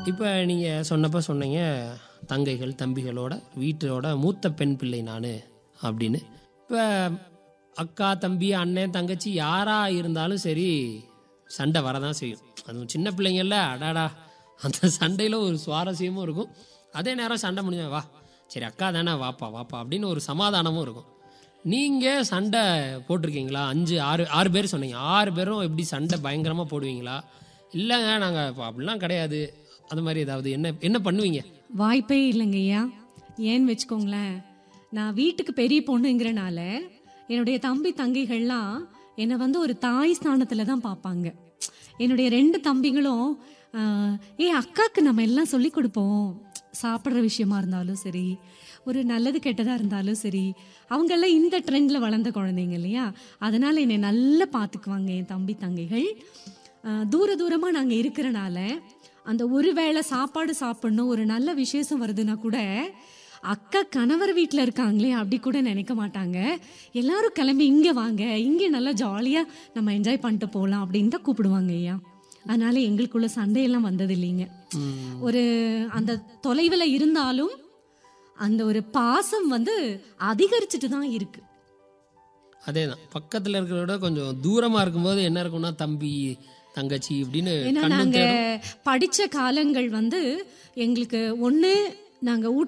இப்போ நீங்கள் சொன்னப்போ சொன்னீங்க தங்கைகள் தம்பிகளோட வீட்டோட மூத்த பெண் பிள்ளை நான் அப்படின்னு இப்போ அக்கா தம்பி அண்ணன் தங்கச்சி யாராக இருந்தாலும் சரி சண்டை வரதான் செய்யும் அதுவும் சின்ன பிள்ளைங்கள்ல அடாடா அந்த சண்டையில் ஒரு சுவாரஸ்யமும் இருக்கும் அதே நேரம் சண்டை முடிஞ்சா வா சரி அக்கா தானே வாப்பா வாப்பா அப்படின்னு ஒரு சமாதானமும் இருக்கும் நீங்கள் சண்டை போட்டிருக்கீங்களா அஞ்சு ஆறு ஆறு பேர் சொன்னீங்க ஆறு பேரும் எப்படி சண்டை பயங்கரமாக போடுவீங்களா இல்லைங்க நாங்கள் அப்படிலாம் கிடையாது அது மாதிரி ஏதாவது என்ன என்ன பண்ணுவீங்க வாய்ப்பே இல்லைங்க ஐயா ஏன்னு வச்சுக்கோங்களேன் நான் வீட்டுக்கு பெரிய பொண்ணுங்கிறனால என்னுடைய தம்பி தங்கைகள்லாம் என்னை வந்து ஒரு தாய் ஸ்தானத்துல தான் பார்ப்பாங்க என்னுடைய ரெண்டு தம்பிகளும் ஆஹ், ஏ அக்காக்கு நம்ம எல்லாம் சொல்லி கொடுப்போம் சாப்பிட்ற விஷயமா இருந்தாலும் சரி ஒரு நல்லது கெட்டதா இருந்தாலும் சரி அவங்கெல்லாம் இந்த ட்ரெண்ட்ல வளர்ந்த குழந்தைங்க இல்லையா அதனால என்னை நல்லா பார்த்துக்குவாங்க என் தம்பி தங்கைகள் ஆஹ், தூர தூரமா நாங்க இருக்கிறனால அந்த ஒரு வேளை சாப்பாடு சாப்பிடணும் ஒரு நல்ல விசேஷம் வருதுன்னா கூட அக்கா கணவர் வீட்டில் இருக்காங்களே அப்படி கூட நினைக்க மாட்டாங்க எல்லாரும் கிளம்பி இங்கே வாங்க இங்கே நல்லா ஜாலியாக நம்ம என்ஜாய் பண்ணிட்டு போகலாம் அப்படின்னு தான் கூப்பிடுவாங்க ஐயா அதனால எங்களுக்குள்ள சண்டையெல்லாம் வந்தது இல்லைங்க ஒரு அந்த தொலைவில் இருந்தாலும் அந்த ஒரு பாசம் வந்து அதிகரிச்சுட்டு தான் இருக்கு அதே தான் பக்கத்தில் இருக்கிறத விட கொஞ்சம் தூரமாக இருக்கும்போது என்ன இருக்கும்னா தம்பி தங்கச்சி இப்படின்னு ஏன்னா கண்ணும் நாங்க தேடும் படிச்ச காலங்கள் வந்து எங்களுக்கு ஒண்ணு நாங்க